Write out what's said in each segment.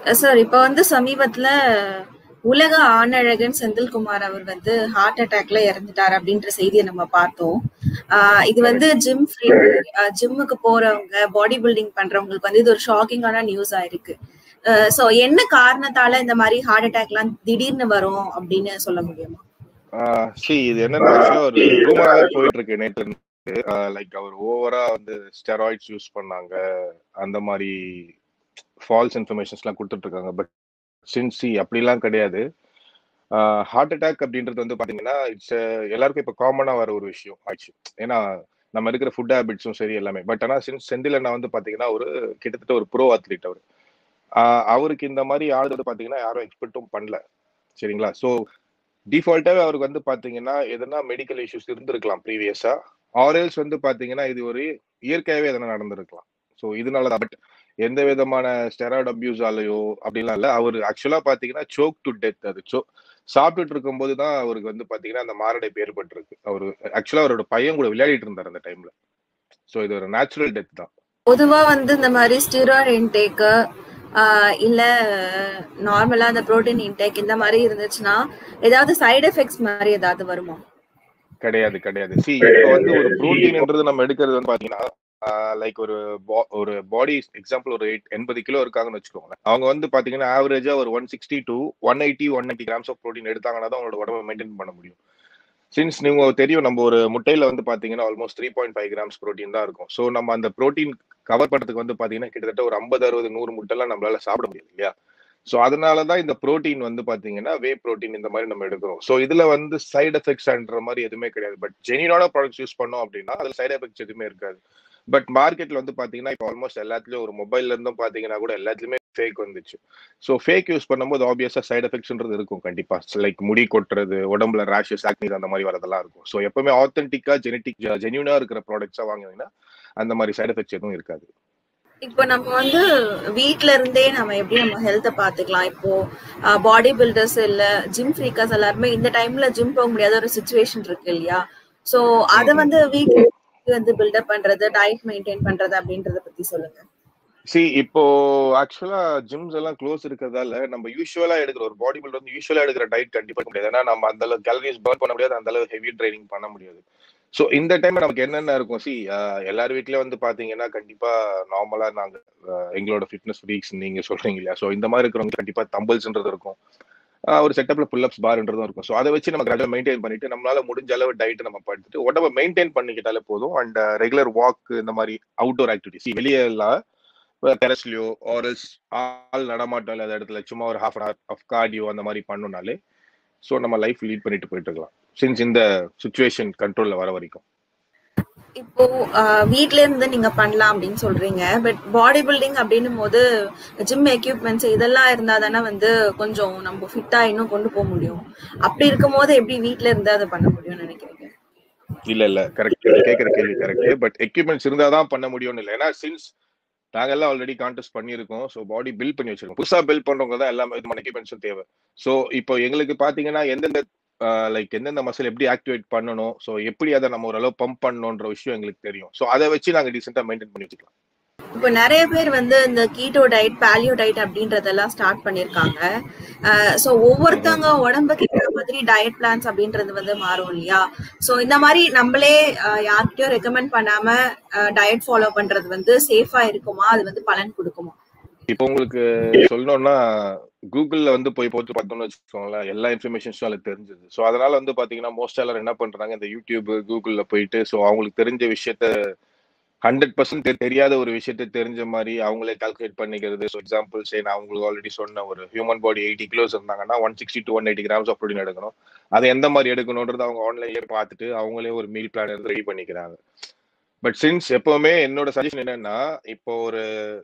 sir இப்ப வந்து சமீபத்துல உலக ஆணழகன் செந்தில்குமார் அவர் வந்து ஹார்ட் அட்டாக்ல இறந்துட்டார் அப்படின்ற செய்தியை நம்ம பார்த்தோம் ஆஹ் இது வந்து ஜிம் ஃப்ரீ ஜிம்முக்கு போறவங்க பாடி பில்டிங் பண்றவங்களுக்கு வந்து இது ஒரு ஷாக்கிங்கான நியூஸ் ஆயிருக்கு சோ என்ன காரணத்தால இந்த மாதிரி ஹார்ட் அட்டாக்லாம் திடீர்னு வரும் அப்படின்னு சொல்ல முடியுமா சி இது என்னன்னா ஆக்சுவலா ஒரு ரூமராவே போயிட்டு இருக்கு நேற்று லைக் அவர் ஓவரா வந்து ஸ்டெராய்ட்ஸ் யூஸ் பண்ணாங்க அந்த மாதிரி ஃபால்ஸ் இன்ஃபர்மேஷன்ஸ் எல்லாம் கொடுத்துட்டு இருக்காங்க பட் சின்சி அப்படிலாம் கிடையாது ஹார்ட் அட்டாக் அப்படின்றது வந்து பாத்தீங்கன்னா இட்ஸ் எல்லாருக்கும் இப்போ காமனா வர ஒரு விஷயம் ஆயிடுச்சு ஏன்னா நம்ம இருக்கிற ஃபுட் ஹேபிட்ஸும் சரி எல்லாமே பட் ஆனால் சின்ஸ் செந்தில் அண்ணா வந்து பாத்தீங்கன்னா ஒரு கிட்டத்தட்ட ஒரு ப்ரோ அத்லீட் அவர் அவருக்கு இந்த மாதிரி ஆடுறது பாத்தீங்கன்னா யாரும் எக்ஸ்பெக்டும் பண்ணல சரிங்களா ஸோ டிஃபால்ட்டாவே அவருக்கு வந்து பாத்தீங்கன்னா எதனா மெடிக்கல் இஷ்யூஸ் இருந்திருக்கலாம் ப்ரீவியஸா ஆரல்ஸ் வந்து பாத்தீங்கன்னா இது ஒரு இயற்கையாவே எதனா நடந்திருக்கலாம் ஸோ இதனால தான் பட் எந்த விதமான ஸ்டெராய்ட் அபியூஸாலேயோ அப்படிலாம் இல்லை அவர் ஆக்சுவலா பாத்தீங்கன்னா சோக் டு டெத் அது சோ சாப்பிட்டுட்டு இருக்கும்போது தான் அவருக்கு வந்து பாத்தீங்கன்னா அந்த மாரடைப்பு ஏற்பட்டிருக்கு அவர் ஆக்சுவலா அவரோட பையன் கூட விளையாடிட்டு இருந்தார் அந்த டைம்ல ஸோ இது ஒரு நேச்சுரல் டெத் தான் பொதுவா வந்து இந்த மாதிரி ஸ்டீராய்டு இன்டேக்கு இல்ல நார்மலா அந்த புரோட்டீன் இன்டேக் இந்த மாதிரி இருந்துச்சுன்னா ஏதாவது சைடு எஃபெக்ட்ஸ் மாதிரி ஏதாவது வருமா கிடையாது கிடையாது சி இப்போ வந்து ஒரு புரோட்டீன்ன்றது நம்ம எடுக்கிறது வந்து பாத்தீங்கன்னா லைக் ஒரு ஒரு பாடி எக்ஸாம்பிள் ஒரு எயிட் எண்பது கிலோ இருக்காங்கன்னு வச்சுக்கோங்களேன் அவங்க வந்து பாத்தீங்கன்னா ஆவரேஜா ஒரு one sixty to one eighty one ninety grams of protein எடுத்தாங்கன்னா தான் அவங்களோட உடம்பை மெயின்டைன் பண்ண முடியும் சின்ஸ் நீங்க தெரியும் நம்ம ஒரு முட்டையில வந்து பாத்தீங்கன்னா almost three point five grams protein தான் இருக்கும் ஸோ நம்ம அந்த ப்ரோட்டீன் கவர் பண்றதுக்கு வந்து பாத்தீங்கன்னா கிட்டத்தட்ட ஒரு ஐம்பது அறுபது நூறு முட்டைலாம் நம்மளால சாப்பிட முடியாது இல்லையா ஸோ அதனால தான் இந்த ப்ரோட்டீன் வந்து பாத்தீங்கன்னா வே ப்ரோட்டீன் இந்த மாதிரி நம்ம எடுக்கிறோம் ஸோ இதுல வந்து சைடு எஃபெக்ட்ஸ்ன்ற மாதிரி எதுவுமே கிடையாது பட் ஜெனியூனான ப்ராடக்ட்ஸ் யூஸ் பண்ணோம் அப்படின்னா அதுல சைடு எஃபெக்ட்ஸ் எதுவுமே இருக்காது பட் மார்க்கெட்ல வந்து பாத்தீங்கன்னா இப்போ ஆல்மோஸ்ட் எல்லாத்துலயும் ஒரு மொபைல்ல இருந்தும் பாத்தீங்கன்னா கூட எல்லாத்துலயுமே ஃபேக் வந்துச்சு ஸோ ஃபேக் யூஸ் பண்ணும்போது ஆப்வியஸா சைடு எஃபெக்ட்ஸ்ன்றது இருக்கும் கண்டிப்பா லைக் முடி கொட்டுறது உடம்புல ரேஷஸ் ஆக்னிஸ் அந்த மாதிரி வரதெல்லாம் இருக்கும் ஸோ எப்பவுமே ஆத்தென்டிக்கா ஜெனட்டிக் ஜென்யூனா இருக்கிற ப்ராடக்ட்ஸா வாங்கினீங்கன்னா அந்த மாதிரி சைடு எஃபெக்ட்ஸ் எதுவும் இருக்காது இப்போ நம்ம வந்து வீட்ல இருந்தே நம்ம எப்படி நம்ம ஹெல்த்தை பாத்துக்கலாம் இப்போ பாடி பில்டர்ஸ் இல்ல ஜிம் ஃப்ரீக்கர்ஸ் எல்லாருமே இந்த டைம்ல ஜிம் போக முடியாத ஒரு சுச்சுவேஷன் இருக்கு இல்லையா சோ அத வந்து வீட்ல வந்து பில்டப் பண்றது டயட் மெயின்டைன் பண்றது அப்படின்றத பத்தி சொல்லுங்க சி இப்போ ஆக்சுவலா ஜிம்ஸ் எல்லாம் க்ளோஸ் இருக்கிறதால நம்ம யூஸ்வலா எடுக்கிற ஒரு பாடி பில்டர் வந்து யூஸ்வலா எடுக்கிற டயட் கண்டிப்பா முடியாது ஏன்னா நம்ம அந்த அளவு கேலரிஸ் பர்ன் பண்ண முடியாது அந்த அளவு ஹெவி ட்ரைனிங் பண்ண முடியாது ஸோ இந்த டைம்ல நமக்கு என்னென்ன இருக்கும் சி எல்லார் வீட்லயும் வந்து பாத்தீங்கன்னா கண்டிப்பா நார்மலா நாங்க எங்களோட ஃபிட்னஸ் ஃப்ரீக்ஸ் நீங்க சொல்றீங்க இல்லையா ஸோ இந்த மாதிரி இருக்கிறவங்க கண்டிப்பா தம்பிள்ஸ்ன்றது இருக்கும் ஒரு செட்டப்ல புல்லப்ஸ் பார்ன்றதும் இருக்கும் ஸோ அதை வச்சு நம்ம கிராஜுவல் மெயின்டைன் பண்ணிட்டு நம்மளால முடிஞ்ச அளவு டயட் நம்ம படுத்துட்டு உடம்ப மெயின்டைன் பண்ணிக்கிட்டாலே போதும் அண்ட் ரெகுலர் வாக் இந்த மாதிரி அவுட்டோர் ஆக்டிவிட்டிஸ் வெளியே எல்லாம் டெரஸ்லயோ ஆர்எல்ஸ் ஆள் நடமாட்டம் இல்லாத இடத்துல சும்மா ஒரு half an hour of cardio அந்த மாதிரி பண்ணோம்னாலே ஸோ நம்ம லைஃப் லீட் பண்ணிட்டு போயிட்டு இருக்கலாம் சின்ஸ் இந்த சுச்சுவேஷன் கண்ட்ரோல்ல வர வரைக்கும் இப்போ வீட்ல இருந்து நீங்க பண்ணலாம் அப்படின்னு சொல்றீங்க பட் பாடி பில்டிங் அப்படின்னும் போது ஜிம் எக்யூப்மெண்ட்ஸ் இதெல்லாம் இருந்தா தானே வந்து கொஞ்சம் நம்ம ஃபிட்டா இன்னும் கொண்டு போக முடியும் அப்படி இருக்கும் போது எப்படி வீட்ல இருந்து அதை பண்ண முடியும்னு நினைக்கிறீங்க இல்ல இல்ல கரெக்ட் கேக்குற கேள்வி கரெக்ட் பட் எக்யூப்மெண்ட்ஸ் இருந்தா தான் பண்ண முடியும்னு இல்லை ஏன்னா சின்ஸ் நாங்கெல்லாம் ஆல்ரெடி கான்டெஸ்ட் பண்ணியிருக்கோம் ஸோ பாடி பில்ட் பண்ணி வச்சிருக்கோம் புதுசா பில்ட் பண்றவங்க தான் எல்லாமே விதமான எக்யூப்மெண்ட்ஸும் தேவை ஸோ இப்போ எங்களுக்கு பாத்தீங்கன்னா எந்தெந்த லைக் எந்தெந்த மசில் எப்படி ஆக்டிவேட் பண்ணணும் ஸோ எப்படி அதை நம்ம ஓரளவு பம்ப் பண்ணணுன்ற விஷயம் எங்களுக்கு தெரியும் ஸோ அதை வச்சு நாங்கள் டீசெண்டாக மெயின்டைன் பண்ணி வச்சுக்கலாம் இப்போ நிறைய பேர் வந்து இந்த கீட்டோ டயட் பேலியோ டயட் அப்படின்றதெல்லாம் ஸ்டார்ட் பண்ணிருக்காங்க ஸோ ஒவ்வொருத்தவங்க உடம்புக்கு ஏற்ற மாதிரி டயட் பிளான்ஸ் அப்படின்றது வந்து மாறும் இல்லையா ஸோ இந்த மாதிரி நம்மளே யார்கிட்டயும் ரெக்கமெண்ட் பண்ணாம டயட் ஃபாலோ பண்றது வந்து சேஃபா இருக்குமா அது வந்து பலன் கொடுக்குமா இப்போ உங்களுக்கு சொல்லணும்னா கூகுள்ல வந்து போய் போட்டு பார்த்தோம்னு வச்சுக்கோங்களேன் எல்லா இன்ஃபர்மேஷன்ஸும் அதுல தெரிஞ்சது ஸோ அதனால வந்து பாத்தீங்கன்னா மோஸ்ட் எல்லாரும் என்ன பண்றாங்க இந்த யூடியூப் கூகுள்ல போயிட்டு ஸோ அவங்களுக்கு தெரிஞ்ச விஷயத்த ஹண்ட்ரட் பர்சன்ட் தெரியாத ஒரு விஷயத்த தெரிஞ்ச மாதிரி அவங்களே கால்குலேட் பண்ணிக்கிறது ஸோ எக்ஸாம்பிள் சே நான் உங்களுக்கு ஆல்ரெடி சொன்ன ஒரு ஹியூமன் பாடி எயிட்டி கிலோஸ் இருந்தாங்கன்னா one sixty to one eighty grams of protein எடுக்கணும் அதை எந்த மாதிரி எடுக்கணுன்றது அவங்க ஆன்லைன்லேயே பார்த்துட்டு அவங்களே ஒரு மீல் பிளான் எடுத்து ரெடி பண்ணிக்கிறாங்க பட் சின்ஸ் எப்பவுமே என்னோட சஜஷன் என்னன்னா இப்போ ஒரு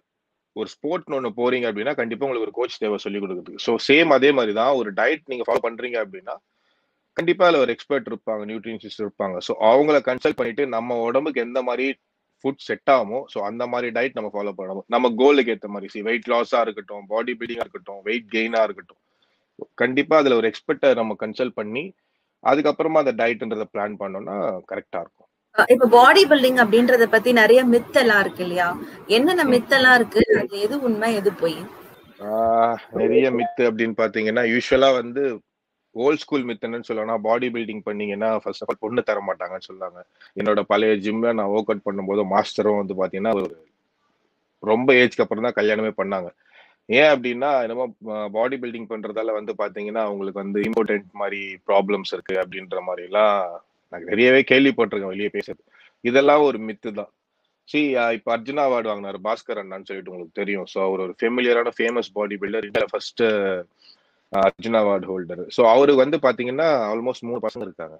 ஒரு ஸ்போர்ட்னு ஒன்று போறீங்க அப்படின்னா கண்டிப்பா உங்களுக்கு ஒரு கோச் தேவை சொல்லி கொடுக்குறதுக்கு ஸோ சேம் அதே மாதிரி தான் ஒரு டயட் நீங்க ஃபாலோ பண்றீங்க அப்படின்னா கண்டிப்பா அதுல ஒரு எக்ஸ்பர்ட் இருப்பாங்க நியூட்ரியன்சிஸ்ட் இருப்பாங்க ஸோ அவங்கள கன்சல்ட் பண்ணிட்டு நம்ம உடம்புக்கு எந்த மாதிரி ஃபுட் செட் ஆகுமோ ஸோ அந்த மாதிரி டயட் நம்ம ஃபாலோ பண்ணணும் நம்ம கோலுக்கு ஏற்ற மாதிரி சி வெயிட் லாஸா இருக்கட்டும் பாடி பில்டிங்கா இருக்கட்டும் வெயிட் கெயினா இருக்கட்டும் கண்டிப்பா அதுல ஒரு எக்ஸ்பர்ட்டை நம்ம கன்சல்ட் பண்ணி அதுக்கப்புறமா அந்த டயட்ன்றத பிளான் பண்ணோம்னா கரெக்டா இருக்கும் இப்ப பாடி பில்டிங் அப்படின்றத பத்தி நிறைய மித் எல்லாம் இருக்கு இல்லையா என்னென்ன மித் எல்லாம் இருக்கு அது எது உண்மை எது பொய் நிறைய மித்து அப்படின்னு பாத்தீங்கன்னா யூஸ்வலா வந்து ஓல்ட் ஸ்கூல் மித் என்னன்னு சொல்லுவாங்கன்னா பாடி பில்டிங் பண்ணீங்கன்னா ஃபர்ஸ்ட் ஆஃப் ஆல் பொண்ணு தர மாட்டாங்கன்னு சொல்லுவாங்க என்னோட பழைய ஜிம்ல நான் ஒர்க் அவுட் பண்ணும்போது மாஸ்டரும் வந்து பாத்தீங்கன்னா ஒரு ரொம்ப ஏஜ்க்கு அப்புறம் தான் கல்யாணமே பண்ணாங்க ஏன் அப்படின்னா என்னமோ பாடி பில்டிங் பண்றதால வந்து பாத்தீங்கன்னா அவங்களுக்கு வந்து இம்பார்ட்டன்ட் மாதிரி ப்ராப்ளம்ஸ் இருக்கு அப்படின்ற மாதிரி எல்லாம் நான் நிறையவே கேள்விப்பட்டிருக்கேன் வெளியே பேசுறது இதெல்லாம் ஒரு மித்து தான் சி இப்ப அர்ஜுனா அவார்டு வாங்கினாரு பாஸ்கர் அண்ணான்னு சொல்லிட்டு உங்களுக்கு தெரியும் ஸோ அவர் ஒரு ஃபெமிலியரான ஃபேமஸ் பாடி பில்டர் இந்தியாவில் first Arjuna award holder so அவருக்கு வந்து பாத்தீங்கன்னா ஆல்மோஸ்ட் மூணு பசங்க இருக்காங்க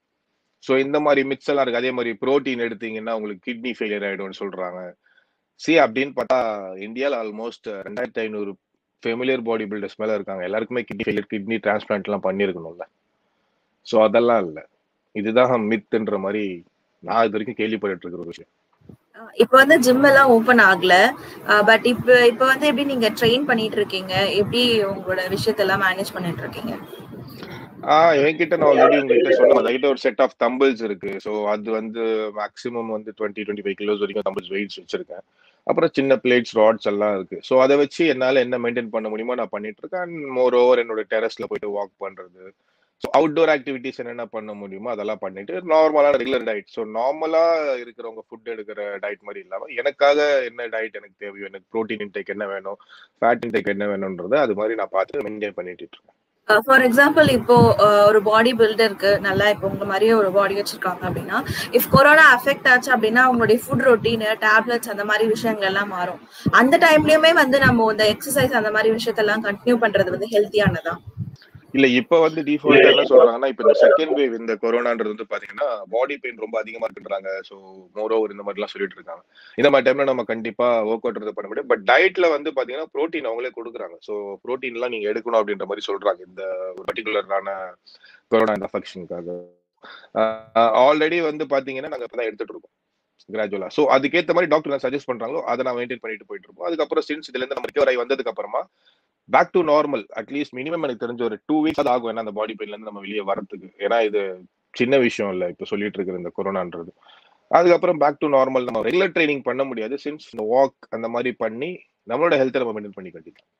ஸோ இந்த மாதிரி மிக்ஸ் எல்லாம் இருக்கு அதே மாதிரி ப்ரோட்டீன் எடுத்தீங்கன்னா உங்களுக்கு கிட்னி ஃபெயிலியர் ஆயிடும்னு சொல்றாங்க சி அப்படின்னு பார்த்தா இந்தியாவில் ஆல்மோஸ்ட் ரெண்டாயிரத்தி ஐநூறு ஃபெமிலியர் பாடி பில்டர்ஸ் மேல இருக்காங்க எல்லாருக்குமே கிட்னி ஃபெயிலியர் கிட்னி டிரான்ஸ்பிளான்ட் எல்லாம் பண்ணிருக்கணும்ல ஸோ அதெல்லாம் இல்லை இதுதான் மித்துன்ற மாதிரி நான் இது வரைக்கும் கேள்விப்பட்டு இருக்கிற ஒரு விஷயம் இப்ப வந்து ஜிம் எல்லாம் ஓபன் ஆகல பட் இப்ப இப்ப வந்து எப்படி நீங்க ட்ரெயின் பண்ணிட்டு இருக்கீங்க எப்படி உங்களோட விஷயத்தெல்லாம் மேனேஜ் பண்ணிட்டு இருக்கீங்க ஆஹ் என்கிட்ட நான் ஆல்ரெடி உங்ககிட்ட சொன்னேன் என்கிட்ட ஒரு செட் ஆஃப் தம்பிள்ஸ் இருக்கு ஸோ அது வந்து மேக்ஸிமம் வந்து டுவெண்ட்டி டுவெண்ட்டி ஃபைவ் கிலோஸ் வரைக்கும் தம்பிள்ஸ் வெயிட்ஸ் வச்சிருக்கேன் அப்புறம் சின்ன பிளேட்ஸ் ராட்ஸ் எல்லாம் இருக்கு ஸோ அதை வச்சு என்னால என்ன மெயின்டைன் பண்ண முடியுமோ நான் பண்ணிட்டு இருக்கேன் அண்ட் மோர் ஓவர் என்னோட டெரஸ்ல போயிட்டு வாக் பண்றது ஸோ அவுட்டோர் ஆக்டிவிட்டிஸ் என்னென்ன பண்ண முடியுமோ அதெல்லாம் பண்ணிட்டு நார்மலான ரெகுலர் டயட் ஸோ நார்மலா இருக்கிறவங்க ஃபுட் எடுக்கிற டயட் மாதிரி இல்லாம எனக்காக என்ன டயட் எனக்கு தேவையோ எனக்கு ப்ரோட்டீன் இன்டேக் என்ன வேணும் ஃபேட் இன்டேக் என்ன வேணும்ன்றது அது மாதிரி நான் பார்த்து மெயின்டைன் பண்ணிட்டு இருக்கேன் ஃபார் எக்ஸாம்பிள் இப்போ ஒரு பாடி பில்டருக்கு நல்லா இப்போ உங்க மாதிரியே ஒரு பாடி வச்சிருக்காங்க அப்படின்னா இஃப் கொரோனா அஃபெக்ட் ஆச்சு அப்படின்னா அவங்களுடைய ஃபுட் ரொட்டீன் டேப்லெட்ஸ் அந்த மாதிரி விஷயங்கள் எல்லாம் மாறும் அந்த டைம்லயுமே வந்து நம்ம இந்த எக்ஸசைஸ் அந்த மாதிரி விஷயத்தெல்லாம் கண்டினியூ பண்றது வந்து ஹெல்த்தியானதா இல்ல இப்ப வந்து டிஃபால்ட் என்ன சொல்றாங்கன்னா இப்ப இந்த செகண்ட் வேவ் இந்த கொரோனான்றது வந்து பாத்தீங்கன்னா பாடி பெயின் ரொம்ப அதிகமா இருக்குன்றாங்க சோ மோர் ஓவர் இந்த மாதிரி எல்லாம் சொல்லிட்டு இருக்காங்க இந்த மாதிரி டைம்ல நம்ம கண்டிப்பா ஒர்க் அவுட் பண்ண முடியும் பட் டயட்ல வந்து பாத்தீங்கன்னா ப்ரோட்டீன் அவங்களே கொடுக்குறாங்க சோ ப்ரோட்டீன் எல்லாம் நீங்க எடுக்கணும் அப்படின்ற மாதிரி சொல்றாங்க இந்த பர்டிகுலரான கொரோனா இந்த அஃபெக்ஷனுக்காக ஆல்ரெடி வந்து பாத்தீங்கன்னா நாங்க இப்பதான் எடுத்துட்டு இருக்கோம் கிராஜுவலா சோ அதுக்கேற்ற மாதிரி டாக்டர் சஜஸ்ட் பண்றாங்களோ அதை நான் மெயின்டைன் பண்ணிட்டு போயிட்டு இருப்போம் அதுக்கப்புறம் சின்ஸ் இதுல இருந்து நம்ம ரிகவர் ஆகி வந்ததுக்கு அப்புறமா back to normal at least minimum எனக்கு தெரிஞ்ச ஒரு டூ வீக்ஸ் அது ஆகும் ஏன்னா அந்த பாடி பெயின்ல இருந்து நம்ம வெளியே வரதுக்கு ஏன்னா இது சின்ன விஷயம் இல்ல இப்ப சொல்லிட்டு இருக்கிற இந்த கொரோனான்றது அதுக்கப்புறம் பேக் டு நார்மல் நம்ம ரெகுலர் ட்ரைனிங் பண்ண முடியாது சின்ஸ் வாக் அந்த மாதிரி பண்ணி நம்மளோட ஹெல்த்தை நம்ம மெயின்டைன் பண்ணி கட்டிக்கலாம்